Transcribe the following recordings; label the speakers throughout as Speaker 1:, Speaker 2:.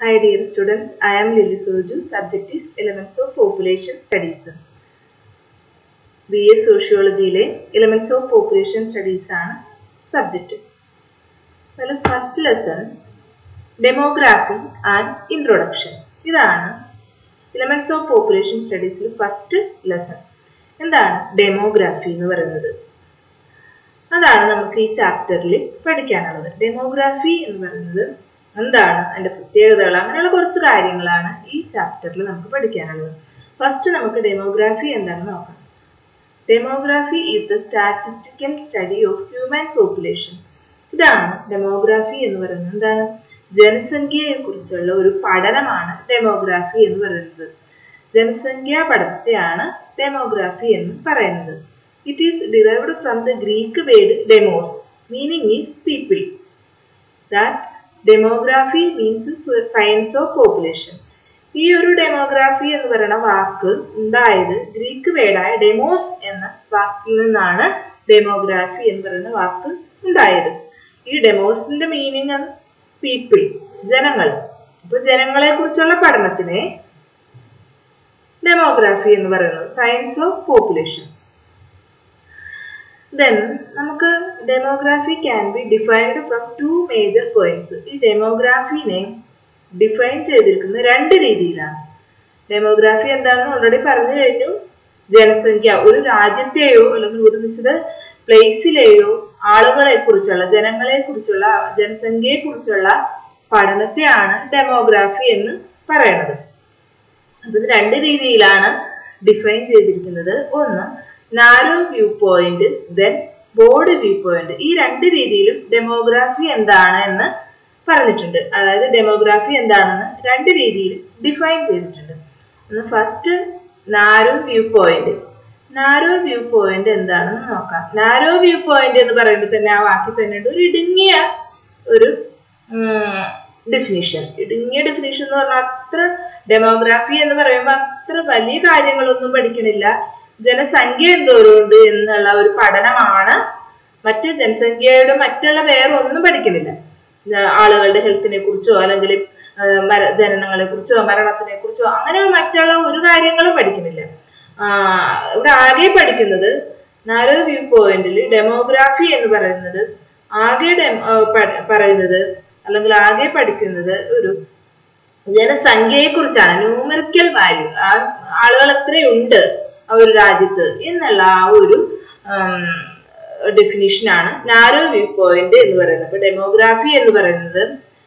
Speaker 1: Hi dear students, I am Lily Soju. Subject is Elements of Population Studies. B A സോഷ്യോളജിയിലെ elements of population studies ആണ് subject അതിൽ first lesson demography and introduction ഇതാണ് elements of population സ്റ്റഡീസിൽ first lesson എന്താണ് demography എന്ന് പറയുന്നത് അതാണ് നമുക്ക് ഈ ചാപ്റ്ററിൽ പഠിക്കാനുള്ളത് ഡെമോഗ്രാഫി എന്ന് പറയുന്നത് എന്താണ് അതിന്റെ പ്രത്യേകതകൾ അങ്ങനെയുള്ള കുറച്ച് കാര്യങ്ങളാണ് ഈ ചാപ്റ്ററിൽ നമുക്ക് പഠിക്കാനുള്ളത് ഫസ്റ്റ് നമുക്ക് ഡെമോഗ്രാഫി എന്താണെന്ന് നോക്കാം demography is the statistical study of human population ഇതാണ് ഡെമോഗ്രാഫി എന്ന് പറയുന്നത് എന്താണ് ജനസംഖ്യയെ കുറിച്ചുള്ള ഒരു പഠനമാണ് ഡെമോഗ്രാഫി എന്ന് പറയുന്നത് ജനസംഖ്യാ പഠനത്തെയാണ് ഡെമോഗ്രാഫി എന്ന് പറയുന്നത് it is derived from the Greek word demos meaning is people that demography means science of population ഈ ഒരു ഡെമോഗ്രാഫി എന്ന് പറയുന്ന വാക്ക് ഉണ്ടായത് ഗ്രീക്ക് വേർഡായ ഡെമോസ് എന്ന വാക്കിൽ നിന്നാണ് ഡെമോഗ്രാഫി എന്ന് പറയുന്ന വാക്ക് ഉണ്ടായത് ഈ ഡെമോസിന്റെ മീനിങ് പീപ്പിൾ ജനങ്ങൾ അപ്പൊ ജനങ്ങളെ കുറിച്ചുള്ള പഠനത്തിനെ ഡെമോഗ്രാഫി എന്ന് പറയുന്നത് സയൻസ് ഓഫ് പോപ്പുലേഷൻ ദെൻ നമുക്ക് demography can be defined from two major points ഈ ഡെമോഗ്രാഫിനെ ഡിഫൈൻ ചെയ്തിരിക്കുന്നത് രണ്ട് രീതിയിലാണ് ഡെമോഗ്രാഫി എന്താണെന്ന് ഓൾറെഡി പറഞ്ഞു കഴിഞ്ഞു ജനസംഖ്യ ഒരു രാജ്യത്തെയോ അല്ലെങ്കിൽ ഒരു നിശ്ചിത പ്ലേസിലെയോ ആളുകളെ കുറിച്ചുള്ള ജനങ്ങളെ കുറിച്ചുള്ള ജനസംഖ്യയെ കുറിച്ചുള്ള പഠനത്തെയാണ് ഡെമോഗ്രാഫി എന്ന് പറയുന്നത് അപ്പൊ ഇത് രണ്ട് രീതിയിലാണ് ഡിഫൈൻ ചെയ്തിരിക്കുന്നത് ഒന്ന് narrow view point then broad view point ഈ രണ്ട് രീതിയിലും ഡെമോഗ്രാഫി എന്താണ് എന്ന് പറഞ്ഞിട്ടുണ്ട് അതായത് ഡെമോഗ്രാഫി എന്താണെന്ന് രണ്ട് രീതിയിൽ ഡിഫൈൻ ചെയ്തിട്ടുണ്ട് ഒന്ന് first narrow view point narrow view point എന്താണെന്ന് നോക്കാം നാരോ വ്യൂ പോയിന്റ് എന്ന് പറയുമ്പോൾ തന്നെ ആ വാക്കിൽ തന്നെ ഉണ്ട് ഒരു ഇടുങ്ങിയ ഒരു ഡെഫിനിഷൻ ഇടുങ്ങിയ ഡെഫിനിഷൻ എന്ന് പറഞ്ഞാൽ അത്ര ഡെമോഗ്രാഫി എന്ന് പറയുമ്പോൾ അത്ര വലിയ കാര്യങ്ങളൊന്നും പഠിക്കണില്ല ജനസംഖ്യ എന്തോരമുണ്ട് എന്നുള്ള ഒരു പഠനമാണ് മറ്റ് ജനസംഖ്യയുടെ മറ്റുള്ള വേറെ ഒന്നും പഠിക്കുന്നില്ല ആളുകളുടെ ഹെൽത്തിനെ കുറിച്ചോ അല്ലെങ്കിൽ മര ജനനങ്ങളെ കുറിച്ചോ മരണത്തിനെ കുറിച്ചോ അങ്ങനെ മറ്റുള്ള ഒരു കാര്യങ്ങളും പഠിക്കുന്നില്ല ഇവിടെ ആകെ പഠിക്കുന്നത് നാരോ വ്യൂ പോയിന്റിൽ ഡെമോഗ്രാഫി എന്ന് പറയുന്നത് ആകെ പറയുന്നത് അല്ലെങ്കിൽ ആകെ പഠിക്കുന്നത് ഒരു ജനസംഖ്യയെ കുറിച്ചാണ് ന്യൂമറിക്കൽ വാല്യൂ ആ ആളുകൾ എത്രയുണ്ട് ആ ഒരു രാജ്യത്ത് എന്നുള്ള ആ ഒരു ഡെഫിനിഷനാണ് നാരോ വ്യൂ പോയിന്റ് എന്ന് പറയുന്നത് അപ്പൊ ഡെമോഗ്രാഫി എന്ന് പറയുന്നത്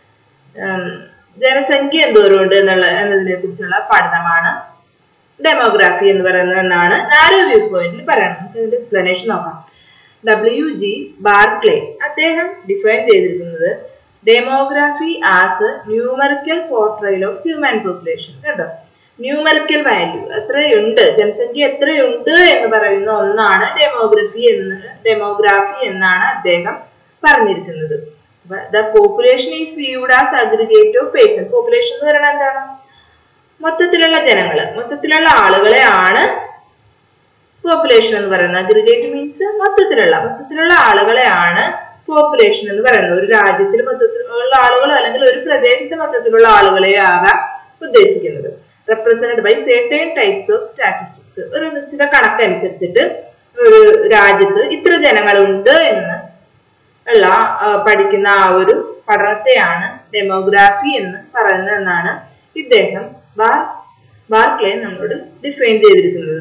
Speaker 1: ജനസംഖ്യ എന്തോരമുണ്ട് എന്നുള്ള എന്നതിനെ കുറിച്ചുള്ള പഠനമാണ് ഡെമോഗ്രാഫി എന്ന് പറയുന്നത് എന്നാണ് നാരോ വ്യൂ പോയിന്റിൽ പറയുന്നത് നമുക്ക് ഇതിന്റെ എക്സ്പ്ലനേഷൻ നോക്കാം ഡബ്ല്യു ജി ബാർക്ലേ അദ്ദേഹം ഡിഫൈൻ ചെയ്തിരിക്കുന്നത് demography as numerical portrayal of human population കേട്ടോ ന്യൂമറിക്കൽ വാല്യൂ എത്രയുണ്ട് ജനസംഖ്യ എത്രയുണ്ട് എന്ന് പറയുന്ന ഒന്നാണ് ഡെമോഗ്രഫി എന്ന് ഡെമോഗ്രാഫി എന്നാണ് അദ്ദേഹം പറഞ്ഞിരിക്കുന്നത് the population is viewed as aggregate of person population എന്ന് പറയുന്നത് എന്താണ് മൊത്തത്തിലുള്ള ജനങ്ങള് മൊത്തത്തിലുള്ള ആളുകളെ ആണ് പോപ്പുലേഷൻ എന്ന് പറയുന്നത് അഗ്രിഗേറ്റ് മീൻസ് മൊത്തത്തിലുള്ള മൊത്തത്തിലുള്ള ആളുകളെ ആണ് പോപ്പുലേഷൻ എന്ന് പറയുന്നത് ഒരു രാജ്യത്തിൽ മൊത്തത്തിലുള്ള ആളുകളോ അല്ലെങ്കിൽ ഒരു പ്രദേശത്തെ മൊത്തത്തിലുള്ള ആളുകളെ ആകാം ഉദ്ദേശിക്കുന്നത് represented by certain types of statistics ഒരു നിശ്ചിത കണക്കനുസരിച്ചിട്ട് ഒരു രാജ്യത്ത് ഇത്ര ജനങ്ങളുണ്ട് എന്ന് ഉള്ള പഠിക്കുന്ന ആ ഒരു പഠനത്തെയാണ് ഡെമോഗ്രാഫി എന്ന് പറയുന്നതെന്നാണ് ഇദ്ദേഹം ബാർ ബാർക്ലേ നമ്മളോട് ഡിഫൈൻ ചെയ്തിരിക്കുന്നത്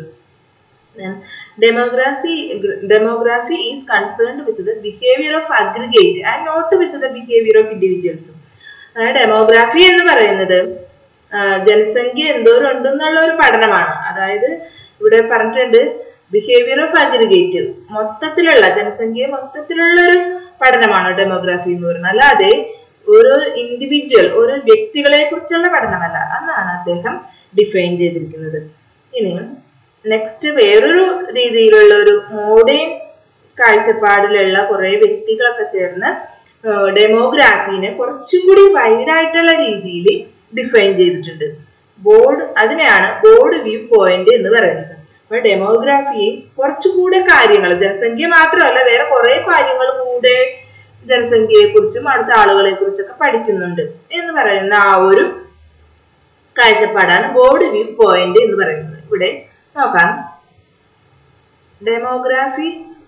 Speaker 1: demography demography is concerned with the behaviour of aggregate and not with the behaviour of individuals demography എന്ന് പറയുന്നത് ജനസംഖ്യ എന്തോരം ഉണ്ടെന്നുള്ള ഒരു പഠനമാണ് അതായത് ഇവിടെ പറഞ്ഞിട്ടുണ്ട് ബിഹേവിയർ ഓഫ് അഗ്രിഗേറ്റ് മൊത്തത്തിലുള്ള ജനസംഖ്യ മൊത്തത്തിലുള്ള ഒരു പഠനമാണ് ഡെമോഗ്രാഫി എന്ന് പറയുന്നത് അല്ലാതെ ഒരു ഇൻഡിവിജ്വൽ ഒരു വ്യക്തികളെ കുറിച്ചുള്ള പഠനമല്ല എന്നാണ് അദ്ദേഹം ഡിഫൈൻ ചെയ്തിരിക്കുന്നത് ഇനി നെക്സ്റ്റ് വേറൊരു രീതിയിലുള്ള ഒരു മോഡേൺ കാഴ്ചപ്പാടിലുള്ള കുറെ വ്യക്തികളൊക്കെ ചേർന്ന് ഡെമോഗ്രാഫിനെ കുറച്ചും കൂടി വൈഡായിട്ടുള്ള രീതിയിൽ ഡിഫൈൻ ചെയ്തിട്ടുണ്ട് ബോർഡ് അതിനെയാണ് ബോർഡ് വ്യൂ പോയിന്റ് എന്ന് പറയുന്നത് അപ്പൊ ഡെമോഗ്രാഫിയെ കുറച്ചുകൂടെ കാര്യങ്ങൾ ജനസംഖ്യ മാത്രമല്ല വേറെ കുറെ കാര്യങ്ങൾ കൂടെ ജനസംഖ്യയെ കുറിച്ചും അടുത്ത ആളുകളെ കുറിച്ചൊക്കെ പഠിക്കുന്നുണ്ട് എന്ന് പറയുന്ന ആ ഒരു കാഴ്ചപ്പാടാണ് ബോർഡ് വ്യൂ പോയിന്റ് എന്ന് പറയുന്നത് ഇവിടെ നോക്കാം demography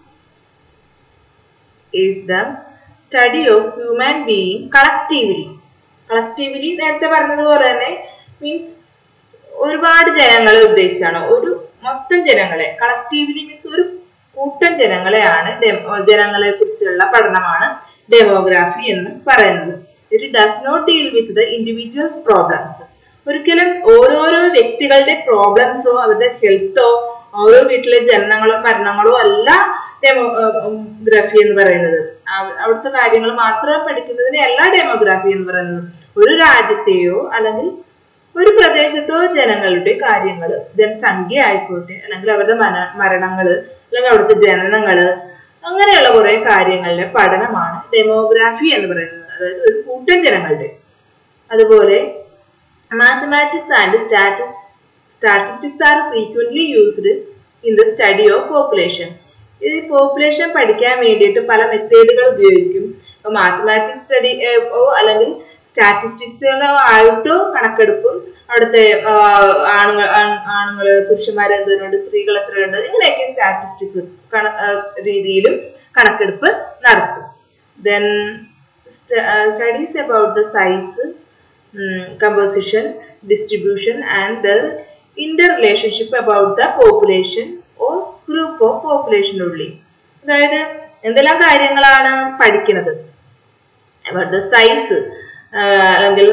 Speaker 1: is the study of human being collectively collectively നേരത്തെ പറഞ്ഞതുപോലെ തന്നെ മീൻസ് ഒരുപാട് ജനങ്ങളെ ഉദ്ദേശിച്ചാണ് ഒരു മൊത്തം ജനങ്ങളെ കളക്റ്റീവ്ലി മീൻസ് ഒരു കൂട്ടം ജനങ്ങളെയാണ് ജനങ്ങളെ കുറിച്ചുള്ള പഠനമാണ് ഡെമോഗ്രാഫി എന്ന് പറയുന്നത് it does not deal with the individuals problems ഒരിക്കലും ഓരോരോ വ്യക്തികളുടെ പ്രോബ്ലംസോ അവരുടെ ഹെൽത്തോ ഓരോ വീട്ടിലെ ജനനങ്ങളോ മരണങ്ങളോ അല്ല ഡെമോഗ്രാഫി എന്ന് പറയുന്നത് അവിടുത്തെ കാര്യങ്ങൾ മാത്രം പഠിക്കുന്നതിനെ അല്ല ഡെമോഗ്രാഫി എന്ന് പറയുന്നത് ഒരു രാജ്യത്തെയോ അല്ലെങ്കിൽ ഒരു പ്രദേശത്തോ ജനങ്ങളുടെ കാര്യങ്ങൾ ജനസംഖ്യ ആയിക്കോട്ടെ അല്ലെങ്കിൽ അവരുടെ മന മരണങ്ങള് അല്ലെങ്കിൽ അവിടുത്തെ ജനനങ്ങള് അങ്ങനെയുള്ള കുറെ കാര്യങ്ങളുടെ പഠനമാണ് ഡെമോഗ്രാഫി എന്ന് പറയുന്നത് അതായത് ഒരു കൂട്ടം ജനങ്ങളുടെ അതുപോലെ മാത്തമാറ്റിക്സ് ആൻഡ് സ്റ്റാറ്റിസ് statistics are frequently used in the study of population ഈ പോപ്പുലേഷൻ പഠിക്കാൻ വേണ്ടിയിട്ട് പല മെത്തേഡുകൾ ഉപയോഗിക്കും ഇപ്പൊ മാത്തമാറ്റിക്സ് സ്റ്റഡി അല്ലെങ്കിൽ സ്റ്റാറ്റിസ്റ്റിക്സുകളോ ആയിട്ടോ കണക്കെടുപ്പും അവിടുത്തെ ആണുങ്ങൾ ആണുങ്ങള് പുരുഷന്മാർ എന്തുണ്ട് സ്ത്രീകൾ എത്രയുണ്ട് ഇങ്ങനെയൊക്കെ സ്റ്റാറ്റിസ്റ്റിക് രീതിയിലും കണക്കെടുപ്പ് നടത്തും then studies about the size composition distribution and the interrelationship about the population or group of പോപ്പുലേഷനുള്ളിൽ അതായത് എന്തെല്ലാം കാര്യങ്ങളാണ് പഠിക്കുന്നത് അബൌട്ട് ദ സൈസ് അല്ലെങ്കിൽ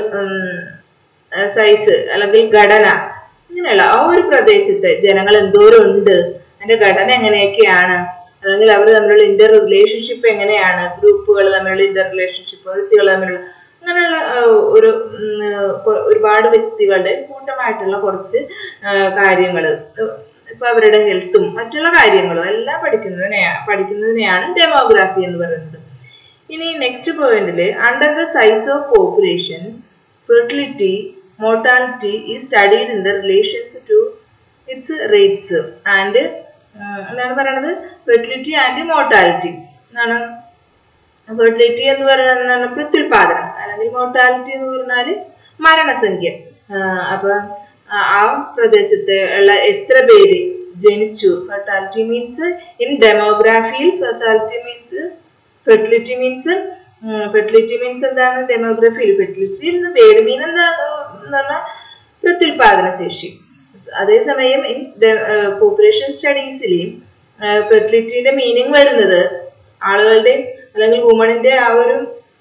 Speaker 1: സൈസ് അല്ലെങ്കിൽ ഘടന ഇങ്ങനെയുള്ള ആ ഒരു പ്രദേശത്ത് ജനങ്ങൾ എന്തോരം ഉണ്ട് അതിന്റെ ഘടന എങ്ങനെയൊക്കെയാണ് അല്ലെങ്കിൽ അവർ തമ്മിലുള്ള ഇന്റർ റിലേഷൻഷിപ്പ് എങ്ങനെയാണ് ഗ്രൂപ്പുകൾ തമ്മിലുള്ള ഇന്റർ റിലേഷൻഷിപ്പ് വ്യക്തികൾ തമ്മിലുള്ള അങ്ങനെയുള്ള ഒരു ഒരുപാട് വ്യക്തികളുടെ കൂട്ടമായിട്ടുള്ള കുറച്ച് കാര്യങ്ങൾ ഇപ്പൊ അവരുടെ ഹെൽത്തും മറ്റുള്ള കാര്യങ്ങളും എല്ലാം പഠിക്കുന്നതിനെയാണ് പഠിക്കുന്നതിനെയാണ് ഡെമോഗ്രാഫി എന്ന് പറയുന്നത് ഇനി നെക്സ്റ്റ് പോയിന്റില് under the size of population fertility mortality ഈ studied in the relations to its rates and എന്താണ് പറയണത് ഫെർട്ടിലിറ്റി ആൻഡ് മോർട്ടാലിറ്റി എന്താണ് ഫെർട്ടിലിറ്റി എന്ന് പറയുന്നത് പ്രത്യുൽപാദനം അല്ലെങ്കിൽ മോർട്ടാലിറ്റി എന്ന് പറഞ്ഞാല് മരണസംഖ്യ അപ്പൊ ആ പ്രദേശത്ത് ഉള്ള എത്ര പേര് ജനിച്ചു ഫെർട്ടാലിറ്റി മീൻസ് ഇൻ ഡെമോഗ്രാഫിയിൽ fertility means fertility means fertility means എന്താണ് ഡെമോഗ്രഫിയിൽ ഫെർട്ടിലിറ്റി എന്ന് വേർഡ് മീൻ എന്താണ് പറഞ്ഞാൽ പ്രത്യുൽപാദന ശേഷി അതേസമയം ഇൻ പോപ്പുലേഷൻ സ്റ്റഡീസിൽ ഫെർട്ടിലിറ്റിന്റെ മീനിങ് വരുന്നത് ആളുകളുടെ അല്ലെങ്കിൽ വുമണിന്റെ ആ ഒരു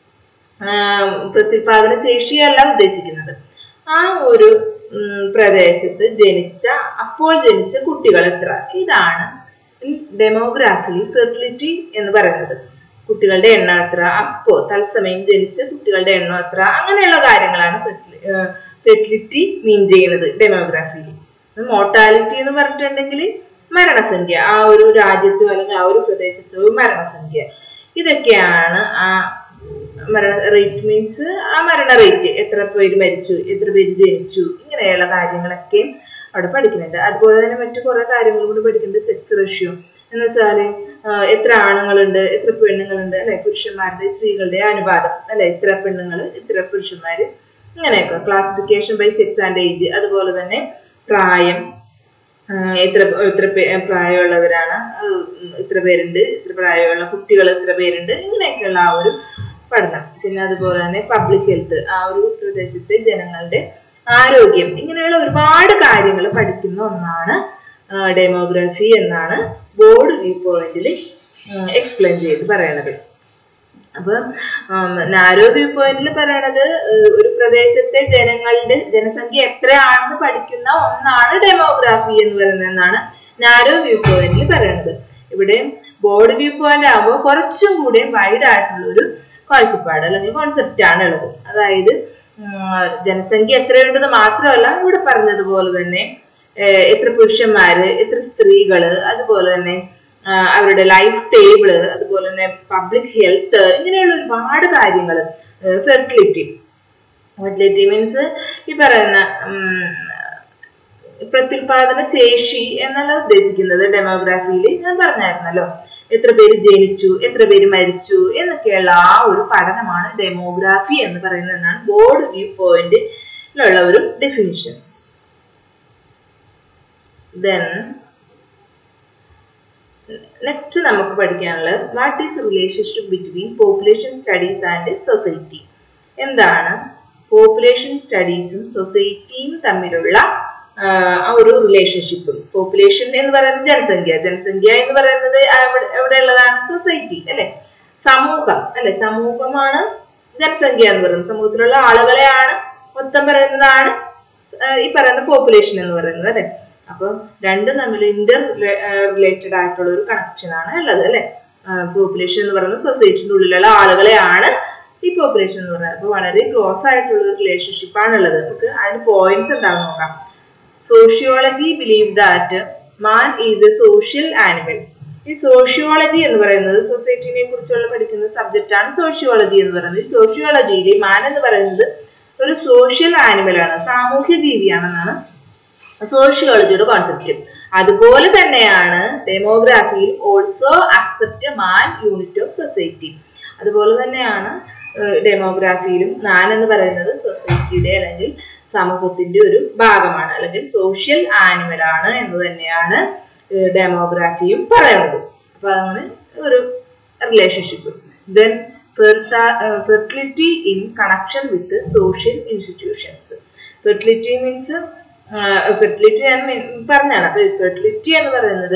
Speaker 1: പ്രത്യുൽപാദന ശേഷിയല്ല ഉദ്ദേശിക്കുന്നത് ആ ഒരു പ്രദേശത്ത് ജനിച്ച അപ്പോൾ ജനിച്ച കുട്ടികൾ എത്ര ഇതാണ് ഡെമോഗ്രാഫിയിൽ ഫെർട്ടിലിറ്റി എന്ന് പറയുന്നത് കുട്ടികളുടെ എണ്ണം എത്ര അപ്പോ തത്സമയം ജനിച്ച കുട്ടികളുടെ എണ്ണം എത്ര അങ്ങനെയുള്ള കാര്യങ്ങളാണ് ഫെർട്ടിലിറ്റി മീൻ ചെയ്യുന്നത് ഡെമോഗ്രാഫിയിൽ മോർട്ടാലിറ്റി എന്ന് പറഞ്ഞിട്ടുണ്ടെങ്കിൽ മരണസംഖ്യ ആ ഒരു രാജ്യത്തോ അല്ലെങ്കിൽ ആ ഒരു പ്രദേശത്തോ മരണസംഖ്യ ഇതൊക്കെയാണ് ആ മരണ റേറ്റ് മീൻസ് ആ മരണ റേറ്റ് എത്ര പേര് മരിച്ചു എത്ര പേര് ജനിച്ചു ഇങ്ങനെയുള്ള കാര്യങ്ങളൊക്കെ അവിടെ പഠിക്കുന്നുണ്ട് അതുപോലെ തന്നെ മറ്റു കുറെ കാര്യങ്ങൾ കൂടി പഠിക്കുന്നുണ്ട് സെക്സ് റേഷ്യോ എന്ന് വെച്ചാല് എത്ര ആണുങ്ങളുണ്ട് എത്ര പെണ്ണുങ്ങളുണ്ട് അല്ലെ പുരുഷന്മാരുടെ സ്ത്രീകളുടെ അനുപാതം അല്ലെ ഇത്ര പെണ്ണുങ്ങൾ ഇത്ര പുരുഷന്മാര് ഇങ്ങനെയൊക്കെ classification by sex and age അതുപോലെ തന്നെ പ്രായം എത്ര എത്ര പ്രായമുള്ളവരാണ് ഇത്ര പേരുണ്ട് ഇത്ര പ്രായമുള്ള കുട്ടികൾ ഇത്ര പേരുണ്ട് ഇങ്ങനെയൊക്കെയുള്ള ആ ഒരു പഠനം പിന്നെ അതുപോലെ തന്നെ പബ്ലിക് ഹെൽത്ത് ആ ഒരു പ്രദേശത്തെ ജനങ്ങളുടെ ആരോഗ്യം ഇങ്ങനെയുള്ള ഒരുപാട് കാര്യങ്ങൾ പഠിക്കുന്ന ഒന്നാണ് ഡെമോഗ്രഫി എന്നാണ് ബോർഡ് വ്യൂ പോയിന്റിൽ എക്സ്പ്ലെയിൻ ചെയ്ത് പറയണത് അപ്പൊ നാരോ വ്യൂ പോയിന്റിൽ പറയണത് ഒരു പ്രദേശത്തെ ജനങ്ങളുടെ ജനസംഖ്യ എത്രയാണെന്ന് പഠിക്കുന്ന ഒന്നാണ് ഡെമോഗ്രാഫി എന്ന് പറയുന്നതെന്നാണ് നാരോ വ്യൂ പോയിന്റിൽ പറയണത് ഇവിടെ ബോർഡ് വ്യൂ പോയിന്റ് ആകുമ്പോൾ കുറച്ചും കൂടി വൈഡ് ആയിട്ടുള്ള ഒരു കാഴ്ചപ്പാട് അല്ലെങ്കിൽ കോൺസെപ്റ്റ് ആണ് ഉള്ളത് അതായത് ജനസംഖ്യ എത്രയുണ്ടെന്ന് മാത്രമല്ല ഇവിടെ പറഞ്ഞതുപോലെ തന്നെ എത്ര പുരുഷന്മാര് എത്ര സ്ത്രീകള് അതുപോലെ തന്നെ അവരുടെ ലൈഫ് ടേബിള് അതുപോലെ തന്നെ പബ്ലിക് ഹെൽത്ത് ഇങ്ങനെയുള്ള ഒരുപാട് കാര്യങ്ങൾ ഫെർട്ടിലിറ്റി ഫെർട്ടിലിറ്റി മീൻസ് ഈ പറയുന്ന പ്രത്യുൽപാദന ശേഷി എന്നല്ല ഉദ്ദേശിക്കുന്നത് ഡെമോഗ്രാഫിയിൽ ഞാൻ പറഞ്ഞായിരുന്നല്ലോ എത്ര പേര് ജനിച്ചു എത്ര പേര് മരിച്ചു എന്നൊക്കെയുള്ള ആ ഒരു പഠനമാണ് ഡെമോഗ്രാഫി എന്ന് പറയുന്നതെന്നാണ് ബോർഡ് വ്യൂ പോയിന്റ് ഉള്ള ഒരു ഡെഫിനിഷൻ ദെൻ നെക്സ്റ്റ് നമുക്ക് പഠിക്കാനുള്ളത് what is relationship between population studies and society എന്താണ് പോപ്പുലേഷൻ സ്റ്റഡീസും സൊസൈറ്റിയും തമ്മിലുള്ള ആ ഒരു റിലേഷൻഷിപ്പ് പോപ്പുലേഷൻ എന്ന് പറയുന്നത് ജനസംഖ്യ ജനസംഖ്യ എന്ന് പറയുന്നത് എവിടെ ഉള്ളതാണ് സൊസൈറ്റി അല്ലെ സമൂഹം അല്ലെ സമൂഹമാണ് ജനസംഖ്യ എന്ന് പറയുന്നത് സമൂഹത്തിലുള്ള ആളുകളെയാണ് മൊത്തം പറയുന്നതാണ് ഈ പറയുന്ന പോപ്പുലേഷൻ എന്ന് പറയുന്നത് അല്ലെ അപ്പൊ രണ്ടും തമ്മിൽ ഇന്റർ റിലേറ്റഡ് ആയിട്ടുള്ള ഒരു കണക്ഷൻ ആണ് ഉള്ളത് അല്ലെ പോപ്പുലേഷൻ എന്ന് പറയുന്നത് സൊസൈറ്റിന്റെ ഉള്ളിലുള്ള ആളുകളെയാണ് ഈ പോപ്പുലേഷൻ എന്ന് പറയുന്നത് അപ്പൊ വളരെ ക്ലോസ് ആയിട്ടുള്ള ഒരു റിലേഷൻഷിപ്പ് ആണ് ഉള്ളത് നമുക്ക് അതിന് പോയിന്റ്സ് എന്താണെന്ന് നോക്കാം sociology believe that man is a social animal ഈ സോഷ്യോളജി എന്ന് പറയുന്നത് സൊസൈറ്റിനെ കുറിച്ചുള്ള പഠിക്കുന്ന സബ്ജക്റ്റ് ആണ് സോഷ്യോളജി എന്ന് പറയുന്നത് ഈ സോഷ്യോളജിയിൽ മാൻ എന്ന് പറയുന്നത് ഒരു സോഷ്യൽ ആനിമൽ ആണ് സാമൂഹ്യ ജീവിയാണെന്നാണ് സോഷ്യോളജിയുടെ കോൺസെപ്റ്റ് അതുപോലെ തന്നെയാണ് ഡെമോഗ്രാഫിയിൽ also accept man unit of society അതുപോലെ തന്നെയാണ് ഡെമോഗ്രാഫിയിലും മാൻ എന്ന് പറയുന്നത് സൊസൈറ്റിയുടെ അല്ലെങ്കിൽ സമൂഹത്തിന്റെ ഒരു ഭാഗമാണ് അല്ലെങ്കിൽ സോഷ്യൽ ആനിമൽ ആണ് എന്ന് തന്നെയാണ് ഡെമോഗ്രാഫിയും പറയുന്നത് അപ്പൊ അങ്ങനെ ഒരു relationship then fertility in connection with social institutions fertility means fertility ഞാൻ പറഞ്ഞാണ് അപ്പൊ ഫെർട്ടിലിറ്റി എന്ന് പറയുന്നത്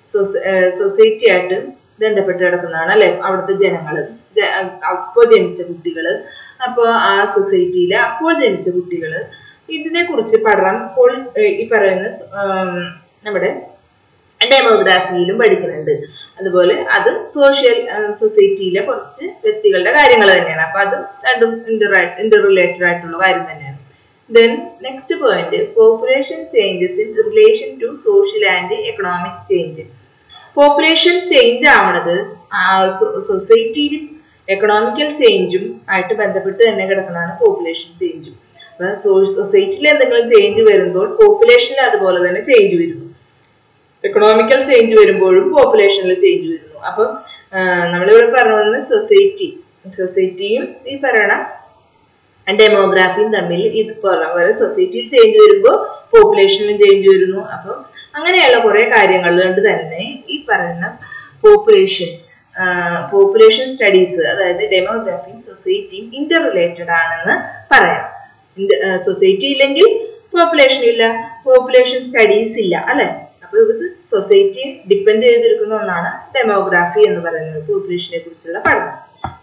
Speaker 1: സൊസൈറ്റി ആയിട്ട് ബന്ധപ്പെട്ട് കിടക്കുന്നതാണ് അല്ലെ അവിടുത്തെ ജനങ്ങൾ അപ്പോൾ ജനിച്ച കുട്ടികൾ അപ്പോൾ ആ സൊസൈറ്റിയിലെ അപ്പോൾ ജനിച്ച കുട്ടികൾ ഇതിനെ കുറിച്ച് പഠനം ഇപ്പോൾ ഈ പറയുന്ന നമ്മുടെ ഡെമോഗ്രാഫിയിലും പഠിക്കുന്നുണ്ട് അതുപോലെ അത് സോഷ്യൽ സൊസൈറ്റിയിലെ കുറച്ച് വ്യക്തികളുടെ കാര്യങ്ങൾ തന്നെയാണ് അപ്പൊ അത് രണ്ടും ഇന്റർ ഇന്റർ റിലേറ്റഡ് ആയിട്ടുള്ള കാര്യം തന്നെയാണ് then next point population changes in relation to social and economic change population change ആവണത് സൊസൈറ്റിയിലും എക്കണോമിക്കൽ ചേഞ്ചും ആയിട്ട് ബന്ധപ്പെട്ട് തന്നെ കിടക്കുന്നതാണ് പോപ്പുലേഷൻ ചേഞ്ചും അപ്പൊ സൊസൈറ്റിയിൽ എന്തെങ്കിലും ചേഞ്ച് വരുമ്പോൾ പോപ്പുലേഷനിൽ അതുപോലെ തന്നെ ചേഞ്ച് വരുന്നു എക്കണോമിക്കൽ ചേഞ്ച് വരുമ്പോഴും പോപ്പുലേഷനിൽ ചേഞ്ച് വരുന്നു അപ്പം നമ്മളിവിടെ പറഞ്ഞു വന്നത് സൊസൈറ്റി സൊസൈറ്റിയും ഈ പറയണ ഡെമോഗ്രാഫിയും തമ്മിൽ ഇത് പറഞ്ഞ പോലെ സൊസൈറ്റിയിൽ ചേഞ്ച് വരുമ്പോൾ പോപ്പുലേഷനിലും ചേഞ്ച് വരുന്നു അപ്പം അങ്ങനെയുള്ള കുറെ കാര്യങ്ങൾ കൊണ്ട് തന്നെ ഈ പറയുന്ന പോപ്പുലേഷൻ പോപ്പുലേഷൻ സ്റ്റഡീസ് അതായത് ഡെമോഗ്രാഫിയും സൊസൈറ്റിയും ഇന്റർ റിലേറ്റഡ് ആണെന്ന് പറയാം സൊസൈറ്റി ഇല്ലെങ്കിൽ പോപ്പുലേഷൻ ഇല്ല പോപ്പുലേഷൻ സ്റ്റഡീസ് ഇല്ല അല്ലെ അപ്പൊ ഇത് സൊസൈറ്റിയെ ഡിപ്പെൻഡ് ചെയ്തിരിക്കുന്ന ഒന്നാണ് ഡെമോഗ്രാഫി എന്ന് പറയുന്നത് പോപ്പുലേഷനെ കുറിച്ചുള്ള പഠനം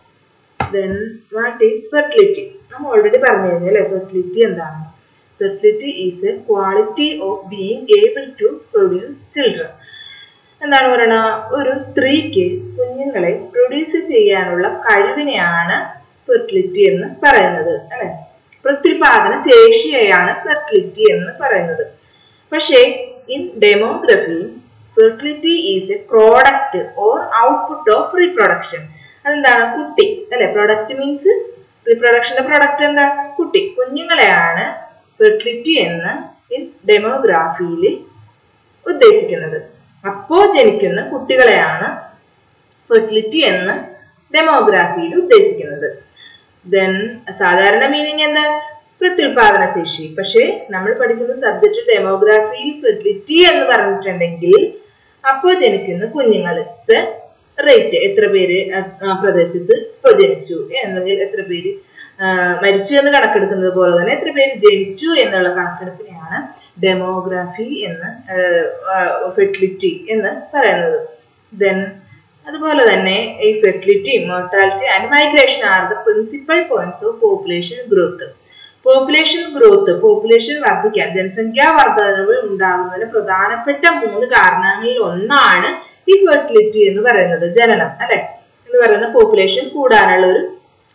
Speaker 1: ദെൻ വാട്ട് ഈസ് ഫെർട്ടിലിറ്റി നമ്മൾ ഓൾറെഡി പറഞ്ഞു കഴിഞ്ഞു അല്ലെ ഫെർട്ടിലിറ്റി എന്താണ് fertility is a quality of being able to produce children എന്താണ് പറയണ ഒരു സ്ത്രീക്ക് കുഞ്ഞുങ്ങളെ പ്രൊഡ്യൂസ് ചെയ്യാനുള്ള കഴിവിനെയാണ് ഫെർട്ടിലിറ്റി എന്ന് പറയുന്നത് അല്ലെ പ്രത്യുൽപാദന ശേഷിയെയാണ് ഫെർട്ടിലിറ്റി എന്ന് പറയുന്നത് പക്ഷേ in demography fertility is a product or output of reproduction അതെന്താണ് കുട്ടി അല്ലെ പ്രൊഡക്റ്റ് മീൻസ് റീപ്രൊഡക്ഷന്റെ പ്രൊഡക്റ്റ് എന്താ കുട്ടി കുഞ്ഞുങ്ങളെയാണ് ഫെർട്ടിലിറ്റി എന്ന് ഇൻ ഡെമോഗ്രാഫിയിൽ ഉദ്ദേശിക്കുന്നത് അപ്പോ ജനിക്കുന്ന കുട്ടികളെയാണ് ഫെർട്ടിലിറ്റി എന്ന് ഡെമോഗ്രാഫിയിൽ ഉദ്ദേശിക്കുന്നത് ദെൻ സാധാരണ മീനിങ് എന്താ പ്രത്യുൽപാദന ശേഷി പക്ഷേ നമ്മൾ പഠിക്കുന്ന സബ്ജക്ട് ഡെമോഗ്രാഫിയിൽ ഫെർട്ടിലിറ്റി എന്ന് പറഞ്ഞിട്ടുണ്ടെങ്കിൽ അപ്പോൾ ജനിക്കുന്ന കുഞ്ഞുങ്ങൾക്ക് റേറ്റ് എത്ര പേര് ആ പ്രദേശത്ത് ഇപ്പോൾ ജനിച്ചു എന്നെങ്കിൽ എത്ര പേര് മരിച്ചു എന്ന് കണക്കെടുക്കുന്നത് പോലെ തന്നെ എത്ര പേര് ജനിച്ചു എന്നുള്ള കണക്കെടുപ്പിനെയാണ് ഡെമോഗ്രാഫി എന്ന് ഫെർട്ടിലിറ്റി എന്ന് പറയുന്നത് ദെൻ അതുപോലെ തന്നെ ഈ fertility mortality and migration are the principal points of population growth population growth population വർദ്ധിക്കാൻ ജനസംഖ്യാ വർധനവ് ഉണ്ടാകുന്നതിന് പ്രധാനപ്പെട്ട മൂന്ന് കാരണങ്ങളിൽ ഒന്നാണ് ഈ ഫെർട്ടിലിറ്റി എന്ന് പറയുന്നത് ജനനം അല്ലെ എന്ന് പറയുന്ന പോപ്പുലേഷൻ കൂടാനുള്ള ഒരു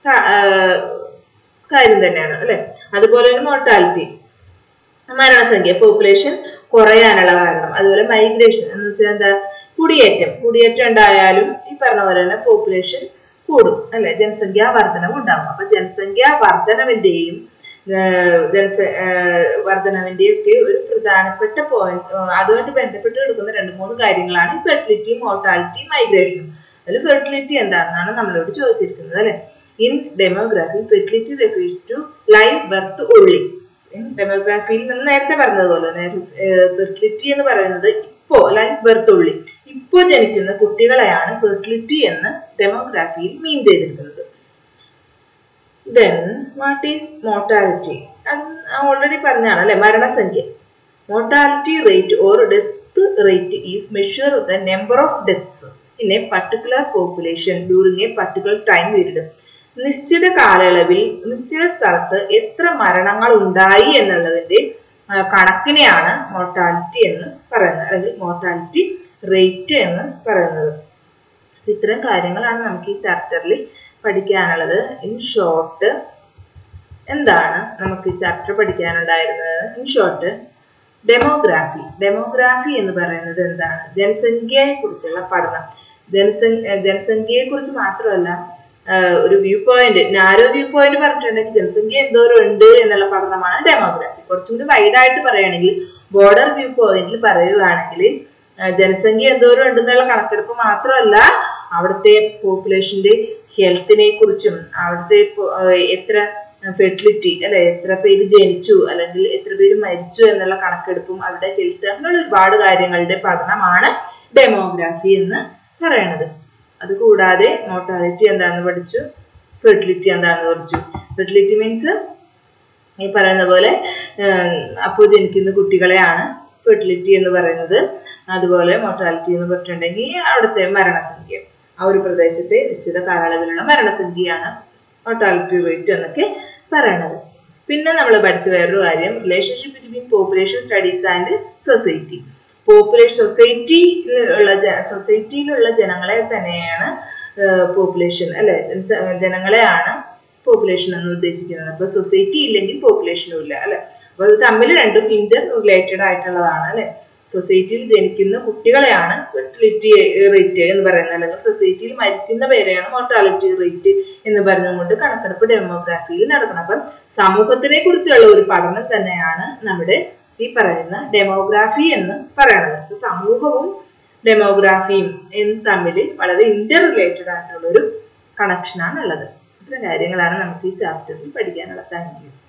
Speaker 1: കാര്യം തന്നെയാണ് അല്ലെ അതുപോലെ തന്നെ മോർട്ടാലിറ്റി മരണസംഖ്യ പോപ്പുലേഷൻ കുറയാനുള്ള കാരണം അതുപോലെ മൈഗ്രേഷൻ എന്ന് വെച്ചാൽ എന്താ കുടിയേറ്റം കുടിയേറ്റം ഉണ്ടായാലും ഈ പറഞ്ഞ പോലെ തന്നെ പോപ്പുലേഷൻ കൂടും അല്ലെ ജനസംഖ്യാ വർധനവ് ഉണ്ടാകും അപ്പൊ ജനസംഖ്യാ വർധനവിന്റെയും ജനസ വർധനവിന്റെയും ഒക്കെ ഒരു പ്രധാനപ്പെട്ട പോയിന്റ് അതുമായിട്ട് ബന്ധപ്പെട്ട് എടുക്കുന്ന രണ്ട് മൂന്ന് കാര്യങ്ങളാണ് ഫെർട്ടിലിറ്റി മോർട്ടാലിറ്റി മൈഗ്രേഷനും അതിൽ ഫെർട്ടിലിറ്റി എന്താണെന്നാണ് നമ്മളോട് ചോദിച്ചിരിക്കുന്നത് അല്ലെ in demography fertility refers to live birth ഉള്ളി ഡെമോഗ്രാഫിയിൽ നിന്ന് നേരത്തെ പറഞ്ഞതുപോലെ ഫെർട്ടിലിറ്റി എന്ന് പറയുന്നത് ഇപ്പോ ലൈഫ് ബർത്ത് ഉള്ളി ഇപ്പോ ജനിക്കുന്ന കുട്ടികളെയാണ് ഫെർട്ടിലിറ്റി എന്ന് ഡെമോഗ്രാഫിയിൽ മീൻ ചെയ്തിരിക്കുന്നത് ദെൻ വാട്ട് ഈസ് മോർട്ടാലിറ്റി അത് ഓൾറെഡി പറഞ്ഞാണ് അല്ലെ മരണസംഖ്യ mortality rate or death rate is measure the number of deaths in a particular population during a particular time period നിശ്ചിത കാലയളവിൽ നിശ്ചിത സ്ഥലത്ത് എത്ര മരണങ്ങൾ ഉണ്ടായി എന്നുള്ളതിന്റെ കണക്കിനെയാണ് മോർട്ടാലിറ്റി എന്ന് പറയുന്നത് അല്ലെങ്കിൽ മോർട്ടാലിറ്റി റേറ്റ് എന്ന് പറയുന്നത് ഇത്തരം കാര്യങ്ങളാണ് നമുക്ക് ഈ ചാപ്റ്ററിൽ പഠിക്കാനുള്ളത് ഇൻ ഷോർട്ട് എന്താണ് നമുക്ക് ഈ ചാപ്റ്റർ പഠിക്കാനുണ്ടായിരുന്നത് ഇൻ ഷോർട്ട് ഡെമോഗ്രാഫി ഡെമോഗ്രാഫി എന്ന് പറയുന്നത് എന്താണ് ജനസംഖ്യയെ കുറിച്ചുള്ള പഠനം ജനസംഖ്യ ജനസംഖ്യയെ കുറിച്ച് മാത്രമല്ല ഒരു view point narrow view point പറഞ്ഞിട്ടുണ്ടെങ്കിൽ ജനസംഖ്യ എന്തോരം ഉണ്ട് എന്നുള്ള പഠനമാണ് ഡെമോഗ്രാഫി കുറച്ചും കൂടി വൈഡായിട്ട് പറയുകയാണെങ്കിൽ ബോർഡർ വ്യൂ പോയിന്റിൽ പറയുകയാണെങ്കിൽ ജനസംഖ്യ എന്തോരം ഉണ്ടെന്നുള്ള കണക്കെടുപ്പ് മാത്രമല്ല അവിടുത്തെ പോപ്പുലേഷന്റെ ഹെൽത്തിനെ കുറിച്ചും അവിടുത്തെ എത്ര ഫെർട്ടിലിറ്റി അല്ലെ എത്ര പേര് ജനിച്ചു അല്ലെങ്കിൽ എത്ര പേര് മരിച്ചു എന്നുള്ള കണക്കെടുപ്പും അവരുടെ ഹെൽത്ത് അങ്ങനെയുള്ള ഒരുപാട് കാര്യങ്ങളുടെ പഠനമാണ് ഡെമോഗ്രാഫി എന്ന് പറയണത് അതുകൂടാതെ മോർട്ടാലിറ്റി എന്താണെന്ന് പഠിച്ചു ഫെർട്ടിലിറ്റി എന്താണെന്ന് പഠിച്ചു ഫെർട്ടിലിറ്റി മീൻസ് ഈ പറയുന്ന പോലെ അപ്പോൾ ജനിക്കുന്ന കുട്ടികളെയാണ് ഫെർട്ടിലിറ്റി എന്ന് പറയുന്നത് അതുപോലെ മോർട്ടാലിറ്റി എന്ന് പറഞ്ഞിട്ടുണ്ടെങ്കിൽ അവിടുത്തെ മരണസംഖ്യ ആ ഒരു പ്രദേശത്തെ നിശ്ചിത കാലയളവിലുള്ള മരണസംഖ്യയാണ് മോർട്ടാലിറ്റി റേറ്റ് എന്നൊക്കെ പറയണത് പിന്നെ നമ്മൾ പഠിച്ച വേറൊരു കാര്യം relationship between population studies and society population society ഉള്ള സൊസൈറ്റിയിലുള്ള ജനങ്ങളെ തന്നെയാണ് പോപ്പുലേഷൻ അല്ലെ ജനങ്ങളെയാണ് പോപ്പുലേഷൻ എന്ന് ഉദ്ദേശിക്കുന്നത് അപ്പൊ സൊസൈറ്റി ഇല്ലെങ്കിൽ പോപ്പുലേഷനും ഇല്ല അല്ലെ അപ്പൊ ഇത് തമ്മിൽ രണ്ടും ഇന്റർ റിലേറ്റഡ് ആയിട്ടുള്ളതാണ് അല്ലെ സൊസൈറ്റിയിൽ ജനിക്കുന്ന കുട്ടികളെയാണ് ഫെർട്ടിലിറ്റി റേറ്റ് എന്ന് പറയുന്നത് അല്ലെങ്കിൽ സൊസൈറ്റിയിൽ മരിക്കുന്ന പേരെയാണ് മോർട്ടാലിറ്റി റേറ്റ് എന്ന് പറഞ്ഞുകൊണ്ട് കണക്കെടുപ്പ് ഡെമോഗ്രാഫിയിൽ നടക്കണം അപ്പം സമൂഹത്തിനെ കുറിച്ചുള്ള ഒരു പഠനം തന്നെയാണ് നമ്മുടെ ഈ പറയുന്ന ഡെമോഗ്രാഫി എന്ന് പറയുന്നത് സമൂഹവും ഡെമോഗ്രാഫിയും തമ്മിൽ വളരെ ഇന്റർ റിലേറ്റഡ് ആയിട്ടുള്ള ഒരു കണക്ഷനാണ് ഉള്ളത് ഇത്തരം കാര്യങ്ങളാണ് നമുക്ക് ഈ ചാപ്റ്ററിൽ പഠിക്കാനുള്ളത് താങ്ക് യു